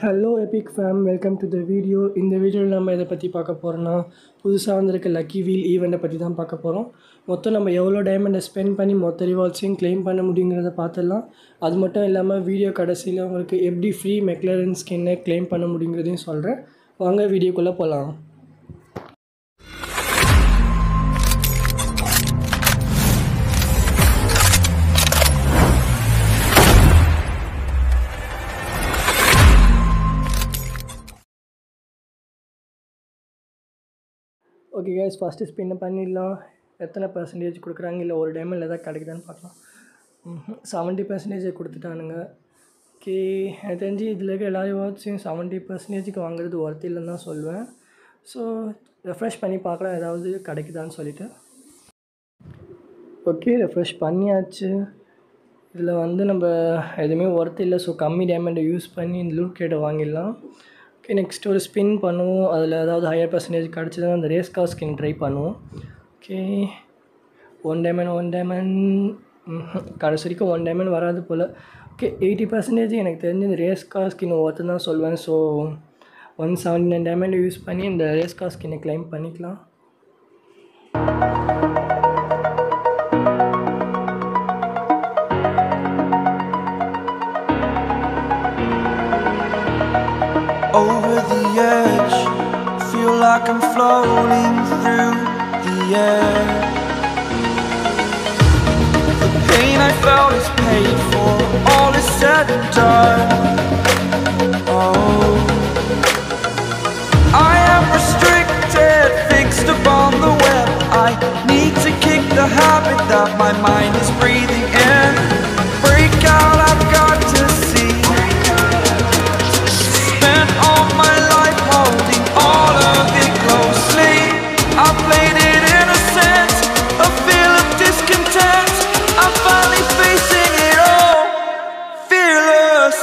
Hello epic fame welcome to the video இந்த வீடியோவில் நம்ம இதை பற்றி பார்க்க போகிறோன்னா புதுசாக வந்திருக்க லக்கி வீல் ஈவெண்ட்டை பற்றி தான் பார்க்க போகிறோம் மொத்தம் நம்ம எவ்வளோ டைமண்டை ஸ்பெண்ட் பண்ணி மொத்த ரிவார்ட்ஸையும் க்ளைம் பண்ண முடியுங்கிறத பார்த்துடலாம் அது மட்டும் இல்லாமல் வீடியோ கடைசியில் உங்களுக்கு எப்படி ஃப்ரீ மெக்லரன் ஸ்கின்னை க்ளைம் பண்ண முடியுங்கிறதையும் சொல்கிறேன் வாங்க வீடியோக்குள்ளே போகலாம் ஓகே கேஸ் ஃபஸ்ட்டு ஸ்பின்னை பண்ணிடலாம் எத்தனை பர்சன்டேஜ் கொடுக்குறாங்க இல்லை ஒரு டைமில் எதாவது கிடைக்குதான்னு பார்க்கலாம் செவன்ட்டி பர்சன்டேஜ் கொடுத்துட்டானுங்க ஓகே எனக்கு தெரிஞ்சு இதில் இருக்க எல்லா ரிவார்ட்ஸையும் செவன்ட்டி பர்சன்டேஜுக்கு வாங்குறது ஒர்த் இல்லைன்னு தான் சொல்லுவேன் ஸோ ரெஃப்ரெஷ் பண்ணி பார்க்கலாம் ஏதாவது கிடைக்குதான்னு சொல்லிட்டு ஓகே ரெஃப்ரெஷ் பண்ணியாச்சு இதில் வந்து நம்ம எதுவுமே ஒர்த் இல்லை ஸோ கம்மி டைமண்டை யூஸ் பண்ணி இந்த லூட் கேட்டை வாங்கிடலாம் ஓகே நெக்ஸ்ட் ஒரு ஸ்பின் பண்ணுவோம் அதில் ஏதாவது ஹையர் பர்சன்டேஜ் கிடச்சதுன்னா அந்த ரேஸ் கார் ஸ்கின் ட்ரை பண்ணுவோம் okay one diamond one diamond கடைசி வரைக்கும் ஒன் டைமண்ட் வராது போல் ஓகே எயிட்டி பர்சன்டேஜ் எனக்கு தெரிஞ்சு இந்த ரேஸ் கார் ஸ்கின் ஒருத்தர் தான் சொல்லுவேன் so one seventy nine diamond use பண்ணி இந்த ரேஸ் கார் ஸ்கின்னை க்ளைம் பண்ணிக்கலாம் over the edge. Feel like I'm floating through the air. The pain I felt is paid for, all is said and done. Oh, I am restricted, fixed upon the web. I need to kick the habit that my mind is breathing in. Break out, I've got to see. Spent all my life holding all of it closely. I played it innocent, a feel of discontent. I'm finally facing it all, fearless.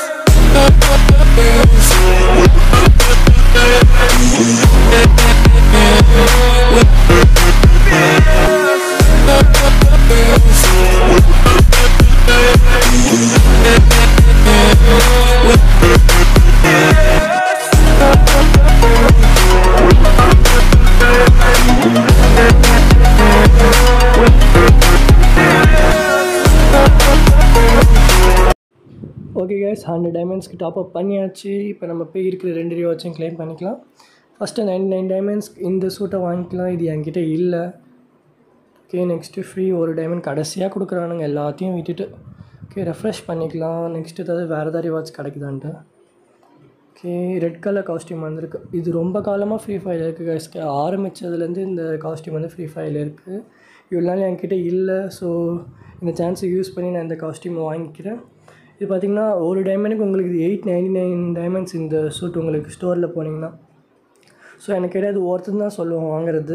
Okay கேஸ் hundred டைமண்ட்ஸ்க்கு top up பண்ணியாச்சு இப்போ நம்ம போய் இருக்கிற ரெண்டு ரிவார்ட்ஸையும் claim பண்ணிக்கலாம் ஃபஸ்ட்டு நைன்டி நைன் டைமண்ட்ஸ் இந்த சூட்டை வாங்கிக்கலாம் இது என்கிட்ட இல்லை ஓகே நெக்ஸ்ட்டு ஃப்ரீ ஒரு டைமண்ட் கடைசியாக கொடுக்குறானுங்க எல்லாத்தையும் விட்டுட்டு ஓகே ரெஃப்ரெஷ் பண்ணிக்கலாம் நெக்ஸ்ட்டு ஏதாவது வேறு ஏதாவது ரிவார்ட்ஸ் கிடைக்குதான்ட்டு ஓகே ரெட் கலர் காஸ்டியூம் வந்திருக்கு இது ரொம்ப காலமாக ஃப்ரீ ஃபயர் இருக்குது கைஸ் ஆரம்பித்ததுலேருந்து இந்த காஸ்டியூம் வந்து ஃப்ரீ ஃபயரில் இருக்குது இவ்வளோ நாள் என்கிட்ட இல்லை ஸோ இந்த சான்ஸை யூஸ் பண்ணி நான் இந்த காஸ்டியூமை வாங்கிக்கிறேன் இது பார்த்திங்கன்னா ஒரு டைமண்டுக்கு உங்களுக்கு இது எயிட் நைன்டி நைன் டைமண்ட்ஸ் இந்த சூட் உங்களுக்கு ஸ்டோரில் போனீங்கன்னா ஸோ எனக்கு கிடையாது ஒருத்தர் தான் சொல்லுவோம் வாங்குறது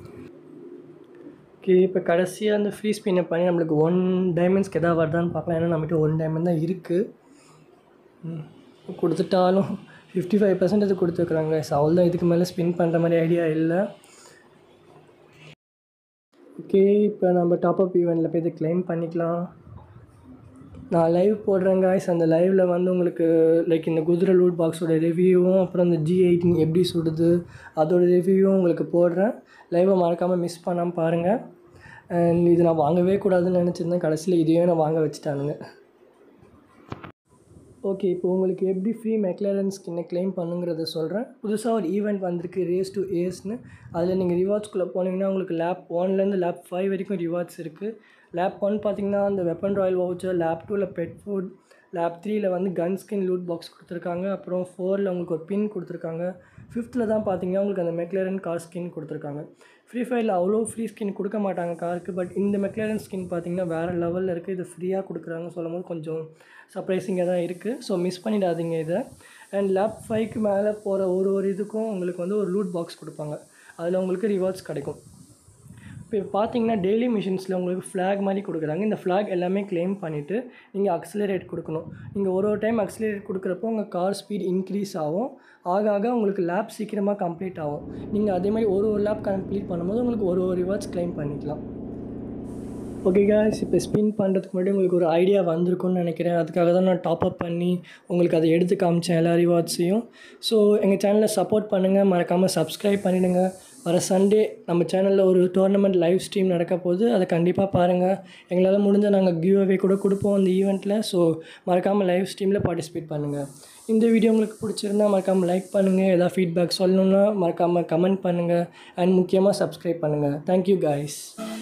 ஓகே இப்போ கடைசியாக அந்த ஃப்ரீ ஸ்பின்னை பண்ணி நம்மளுக்கு ஒன் டைமண்ட்ஸ்க்கு எதாவது வருதான்னு பார்க்கலாம் ஏன்னா நம்மகிட்ட ஒன் டைமண்ட் தான் இருக்குது கொடுத்துட்டாலும் ஃபிஃப்டி ஃபைவ் பர்சன்டேஜ் கொடுத்துருக்குறாங்க ஸோ அவ்வளோதான் இதுக்கு மேலே ஸ்பின் பண்ணுற மாதிரி ஐடியா இல்லை ஓகே இப்போ நம்ம டாப் அப் ஈவெண்ட்டில் போய் இதை க்ளைம் பண்ணிக்கலாம் நான் லைவ் போடுறேன் காய்ஸ் அந்த லைவில் வந்து உங்களுக்கு லைக் இந்த குதிரை லூட் பாக்ஸோட ரிவ்யூவும் அப்புறம் இந்த ஜி எயிட்டின் எப்படி சுடுது அதோட ரிவ்யூவும் உங்களுக்கு போடுறேன் லைவை மறக்காமல் மிஸ் பண்ணாமல் பாருங்கள் அண்ட் இது நான் வாங்கவே கூடாதுன்னு நினச்சிருந்தேன் கடைசியில் இதையே நான் வாங்க வச்சுட்டானுங்க ஓகே இப்போ உங்களுக்கு எப்படி ஃப்ரீ மெக்லரன் ஸ்கின்னை க்ளைம் பண்ணுங்கிறத சொல்கிறேன் புதுசாக ஒரு ஈவெண்ட் வந்திருக்கு ரேஸ் டு ஏஸ்னு அதில் நீங்கள் ரிவார்ட்ஸ்குள்ளே போனீங்கன்னா உங்களுக்கு லேப் ஒன்லேருந்து லேப் ஃபைவ் வரைக்கும் ரிவார்ட்ஸ் இருக்குது லேப் ஒன் பார்த்தீங்கன்னா அந்த வெப்பன் ராயல் வவுச்சர் லேப் டூவில் பெட் ஃபுட் லேப் த்ரீயில் வந்து கன் ஸ்கின் லூட் பாக்ஸ் கொடுத்துருக்காங்க அப்புறம் ஃபோரில் உங்களுக்கு ஒரு பின் கொடுத்துருக்காங்க ஃபிஃப்த்தில் தான் பார்த்தீங்கன்னா உங்களுக்கு அந்த மெக்லரன் கார் ஸ்கின் கொடுத்துருக்காங்க ஃப்ரீ ஃபயரில் அவ்வளோ ஃப்ரீ ஸ்கின் கொடுக்க மாட்டாங்க காருக்கு பட் இந்த மெக்லரன் ஸ்கின் பார்த்தீங்கன்னா வேறு லெவலில் இருக்குது இது ஃப்ரீயாக கொடுக்குறாங்க சொல்லும் போது கொஞ்சம் சர்ப்ரைசிங்காக தான் இருக்குது ஸோ மிஸ் பண்ணிடாதீங்க இதை அண்ட் லேப் ஃபைவ்க்கு மேலே போகிற ஒரு ஒரு இதுக்கும் உங்களுக்கு வந்து ஒரு லூட் பாக்ஸ் கொடுப்பாங்க அதில் உங்களுக்கு ரிவார்ட்ஸ் கிடைக்கும் இப்போ பார்த்தீங்கன்னா டெய்லி மிஷின்ஸில் உங்களுக்கு ஃப்ளாக் மாதிரி கொடுக்குறாங்க இந்த ஃப்ளாக் எல்லாமே க்ளைம் பண்ணிவிட்டு நீங்கள் அக்ஸலரேட் கொடுக்கணும் நீங்கள் ஒரு ஒரு டைம் அக்ஸலரேட் கொடுக்குறப்போ உங்கள் கார் ஸ்பீட் இன்க்ரீஸ் ஆகும் ஆக ஆக உங்களுக்கு லேப் சீக்கிரமாக கம்ப்ளீட் ஆகும் நீங்கள் அதே மாதிரி ஒரு ஒரு லேப் கம்ப்ளீட் பண்ணும்போது உங்களுக்கு ஒரு ஒரு ரிவார்ட்ஸ் க்ளைம் பண்ணிக்கலாம் ஓகே காய்ஸ் இப்போ ஸ்பின் பண்ணுறதுக்கு முன்னாடி உங்களுக்கு ஒரு ஐடியா வந்திருக்கும்னு நினைக்கிறேன் அதுக்காக தான் நான் டாப் அப் பண்ணி உங்களுக்கு அதை எடுத்து காமிச்சேன் எல்லா ரிவார்ட்ஸையும் ஸோ எங்கள் சேனலை சப்போர்ட் பண்ணுங்கள் மறக்காமல் சப்ஸ்கிரைப் பண்ணிவிடுங்க வர சண்டே நம்ம சேனலில் ஒரு டோர்னமெண்ட் லைவ் ஸ்ட்ரீம் நடக்க போகுது அதை கண்டிப்பாக பாருங்கள் எங்களால் முடிஞ்ச நாங்கள் கிவ் அவே கூட கொடுப்போம் அந்த ஈவெண்ட்டில் ஸோ மறக்காமல் லைவ் ஸ்ட்ரீமில் பார்ட்டிசிபேட் பண்ணுங்கள் இந்த வீடியோ உங்களுக்கு பிடிச்சிருந்தா மறக்காமல் லைக் பண்ணுங்கள் ஏதாவது ஃபீட்பேக் சொல்லணுன்னா மறக்காமல் கமெண்ட் பண்ணுங்கள் அண்ட் முக்கியமாக சப்ஸ்கிரைப் பண்ணுங்கள் தேங்க்யூ காய்ஸ்